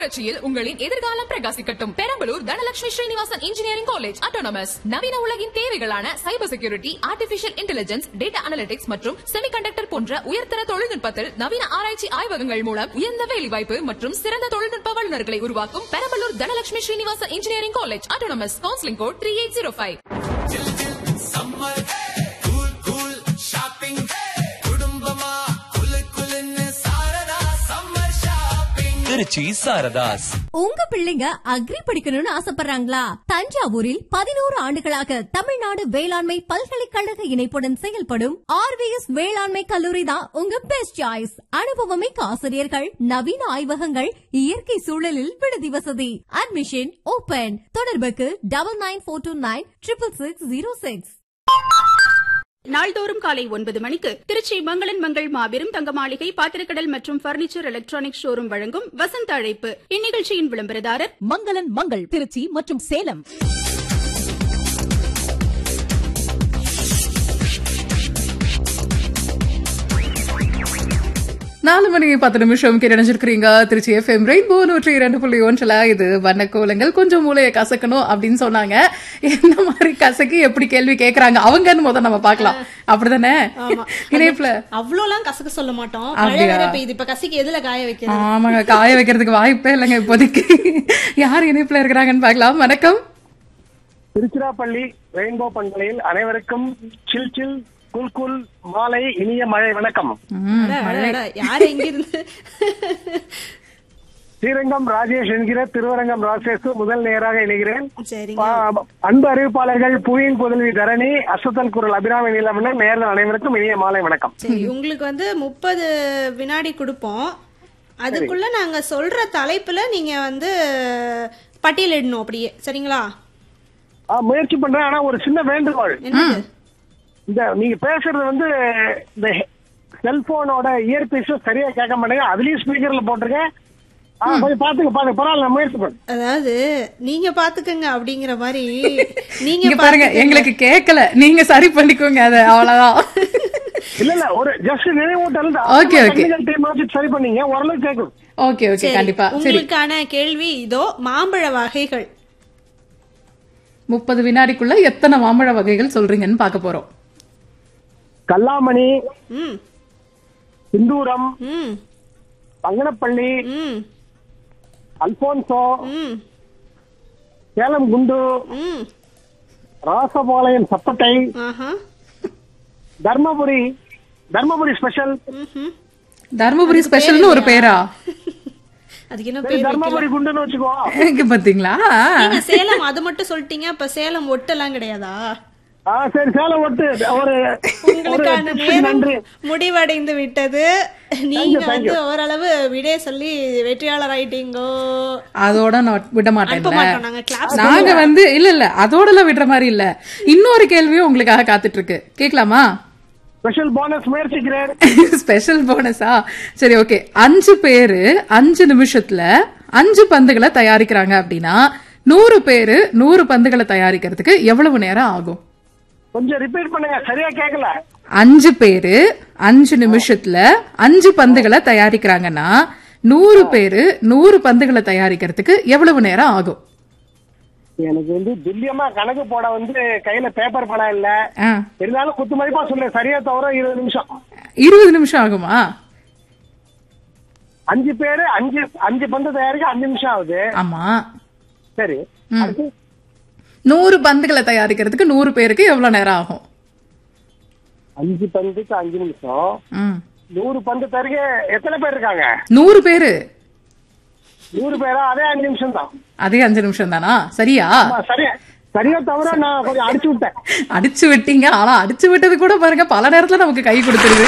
புரட்சியில் உங்களின் எதிர்காலம் பிரகாசிக்கட்டும் Perambalur Dhanalakshmi Srinivasan engineering college autonomous நவீன உலகின் தேவைகளான cyber security artificial intelligence data analytics மற்றும் செமிகண்டக்டர் போன்ற உயர்தர தொழில்நுட்பத்தில் நவீன ஆராய்ச்சி ஆய்வகங்கள் மூலம் உயர்ந்த வேலைவாய்ப்பு மற்றும் சிறந்த தொழில்நுட்ப வல்லுநர்களை உருவாக்கும் Perambalur Dhanalakshmi Srinivasan engineering college autonomous counselling code three eight zero five summer cool cool shopping குடும்பமா குலு குலுன்னு சாரதா சம்மர் ஷாப்பிங் திருச்சி சாரதாஸ் உங்க பிள்ளைங்க அக்ரி படிக்கணும்னு ஆசைப்படுறாங்களா தஞ்சாவூரில் பதினோரு ஆண்டுகளாக தமிழ்நாடு வேளாண்மை பல்கலைக்கழக இணைப்புடன் செயல்படும் ஆர்விஎஸ் வேளாண்மை கல்லூரி தான் உங்க பெஸ்ட் சாய்ஸ் அனுபவமிக்க ஆசிரியர்கள் நவீன ஆய்வகங்கள் இயற்கை சூழலில் விடுதி வசதி அட்மிஷன் ஓபன் தொடர்புக்கு double nine four two nine triple six zero six நாள்தோறும் காலை ஒன்பது மணிக்கு திருச்சி மங்களன் மங்கள் மாபெரும் தங்க மாளிகை பாத்திரக்கடல் மற்றும் பர்னிச்சர் எலக்ட்ரானிக் ஷோரூம் வழங்கும் வசந்த அழைப்பு இந்நிகழ்ச்சியின் விளம்பரதாரர் மங்களன் மங்கள் திருச்சி மற்றும் சேலம் நாலு மணி பத்து நிமிஷம் கிடைச்சிருக்கிறீங்க திருச்சி எஃப்எம் ரெயின்போ நூற்றி இரண்டு புள்ளி ஒன்றுல இது வண்ணக்கோலங்கள் கொஞ்சம் மூளையை கசக்கணும் அப்படின்னு சொன்னாங்க என்ன மாதிரி கசக்கி எப்படி கேள்வி கேக்குறாங்க அவங்கன்னு முதல் நம்ம பார்க்கலாம் அப்படிதானே இணைப்புல அவ்வளோலாம் கசக்க சொல்ல மாட்டோம் அப்படியா? மழை வேற பெய்யுது இப்ப கசக்கி எதுல காய வைக்கிறது ஆமாங்க காய வைக்கிறதுக்கு வாய்ப்பே இல்லைங்க இப்போதைக்கு யார் இணைப்புல இருக்கிறாங்கன்னு பார்க்கலாம் வணக்கம் திருச்சிராப்பள்ளி ரெயின்போ பண்பலையில் அனைவருக்கும் சில் சில் குல் குல் மாலை இனிய மழை வணக்கம் ம், அட, அட, அட, யாரு எங்க இருந்து ஸ்ரீரங்கம் ராஜேஷ் என்கிற திருவரங்கம் ராஜேஷ் முதல் நேராக இணைகிறேன் சரிங்க பா- அன்பு அறிவிப்பாளர்கள் புவியின் புதல்வி தரணி அசத்தல் குரல் அபிராமி நீலமன்னன் நேரில் அனைவருக்கும் இனிய மாலை வணக்கம் சரி உங்களுக்கு வந்து முப்பது வினாடி கொடுப்போம் அதுக்குள்ள நாங்க சொல்ற தலைப்புல நீங்க வந்து பட்டியலிடணும் அப்படியே சரிங்களா ஆ, முயற்சி பண்றேன் ஆனா ஒரு சின்ன வேண்டுகோள் என்னது இந்த நீங்க பேசுறது வந்து இந்த செல்போனோட இயர்பீஸும் சரியா கேட்க மாட்டேங்க அதுலயும் ஸ்பீக்கர்ல போட்டிருக்கேன் ஆ, கொஞ்சம் பாத்துங்க பாருங்க பரவாயில்ல நான் முயற்சி பண்றேன் அதாவது நீங்க பாத்துக்கங்க அப்படிங்கிற மாதிரி நீங்க இங்க பாருங்க பாத்துக்கங்க. எங்களுக்கு கேட்கல நீங்க சரி பண்ணிக்கோங்க அதை அவ்வளவுதான் இல்ல இல்ல ஒரு ஜஸ்ட் நினைவூட்டல் Okay, okay. டைம் வச்சு சரி பண்ணீங்க ஓரளவு கேட்கும் ஓகே ஓகே சரி, கண்டிப்பா சரி உங்களுக்கான கேள்வி இதோ மாம்பழ வகைகள் முப்பது வினாடிக்குள்ள எத்தனை மாம்பழ வகைகள் சொல்றீங்கன்னு பார்க்க போறோம் கல்லாமணி ம் சிந்தூரம் ம் பங்கனப்பள்ளி ம் அல்போன்சோ ம் சேலம் குண்டு ம் ராசபாளையம் சப்பட்டை ஆஹா தர்மபுரி தர்மபுரி ஸ்பெஷல் ம்ஹும். தர்மபுரி ஸ்பெஷல்னு ஒரு பேரா அதுக்கு என்ன சரி, பேர் தர்மபுரி வைக்கலாம்? குண்டுன்னு வச்சுக்கோ இங்க பாத்தீங்களா நீங்க சேலம் அது மட்டும் சொல்லிட்டீங்க அப்ப சேலம் ஒட்டெல்லாம் கிடையாதா ஆ சரி சேலம் ஒட்டு ஒரு ஒரு உங்களுக்கான tips நேரம் நன்றி முடிவடைந்து விட்டது நீங்க thank வந்து you. ஓரளவு விடை சொல்லி வெற்றியாளர் ஆயிட்டீங்கோ அதோட நான் விட அனுப்ப மாட்டேன் மாட்டோம் நாங்க கிளாஸ் நாங்க வந்து இல்ல இல்ல அதோட எல்லாம் விடுற மாதிரி இல்ல இன்னொரு கேள்வியும் உங்களுக்காக காத்துட்டு இருக்கு கேக்கலாமா ஸ்பெஷல் போனஸ் முயற்சிக்கிறேன் ஸ்பெஷல் போனஸா சரி ஓகே அஞ்சு பேரு அஞ்சு நிமிஷத்துல அஞ்சு பந்துகளை தயாரிக்கிறாங்க அப்படின்னா நூறு பேரு நூறு பந்துகளை தயாரிக்கிறதுக்கு எவ்வளவு நேரம் ஆகும் கொஞ்சம் ரிப்பீட் பண்ணுங்க சரியா கேட்கல அஞ்சு பேரு அஞ்சு நிமிஷத்துல அஞ்சு பந்துகளை தயாரிக்கிறாங்கன்னா நூறு பேரு நூறு பந்துகளை தயாரிக்கிறதுக்கு எவ்வளவு நேரம் ஆகும் எனக்கு வந்து துல்லியமா கணக்கு போட வந்து கையில பேப்பர் பணம் இல்ல ஆ, இருந்தாலும் குத்து மதிப்பா சொல்றேன் சரியா தவிர இருபது நிமிஷம் இருபது நிமிஷம் ஆகுமா அஞ்சு பேரு அஞ்சு அஞ்சு பந்து தயாரிக்க அஞ்சு நிமிஷம் ஆகுது ஆமா சரி ம். அடுத்து நூறு பந்துகளை தயாரிக்கிறதுக்கு நூறு பேருக்கு எவ்வளவு நேரம் ஆகும் அஞ்சு பந்துக்கு அஞ்சு நிமிஷம் ம். நூறு பந்து தருக எத்தனை பேர் இருக்காங்க நூறு பேரு நூறு பேரா அதே அஞ்சு நிமிஷம் தான் அதே அஞ்சு நிமிஷம் தானா சரியா ஆமா, சரியா சரியா தவிர நான் கொஞ்சம் அடிச்சு விட்டேன் அடிச்சு விட்டீங்க ஆனா அடிச்சு விட்டது கூட பாருங்க பல நேரத்துல நமக்கு கை கொடுத்துருது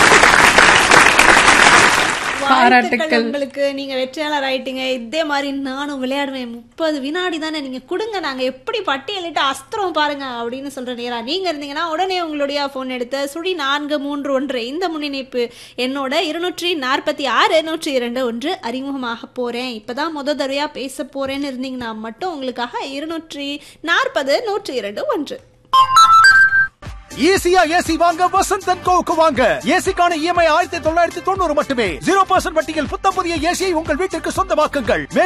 வாழ்த்துக்கள் பாராட்டுக்கள் உங்களுக்கு நீங்க வெற்றியாளர் ஆயிட்டீங்க இதே மாதிரி நானும் விளையாடுவேன் முப்பது வினாடி தானே நீங்க கொடுங்க நாங்க எப்படி பட்டியலிட்டு அஸ்திரம் பாருங்க அப்படின்னு சொல்ற நேரா நீங்க இருந்தீங்கன்னா உடனே உங்களுடைய போன் எடுத்து சுழி நான்கு மூன்று ஒன்று இந்த முன்னிணைப்பு என்னோட இருநூற்றி நாற்பத்தி ஆறு நூற்றி இரண்டு ஒன்று அறிமுகமாக போறேன் இப்பதான் முத தடவையா பேச போறேன்னு இருந்தீங்கன்னா மட்டும் உங்களுக்காக இருநூற்றி நாற்பது நூற்றி இரண்டு ஒன்று ஈஸியா ஏசி வாங்க வசந்த் அண்ட் கோவுக்கு வாங்க ஏசிக்கான இஎம்ஐ ஆயிரத்தி தொள்ளாயிரத்தி தொண்ணூறு மட்டுமே ஜீரோ பர்சன்ட் வட்டியில் புத்தம் புதிய ஏசியை உங்கள் வீட்டிற்கு சொந்தமாக்குங்கள்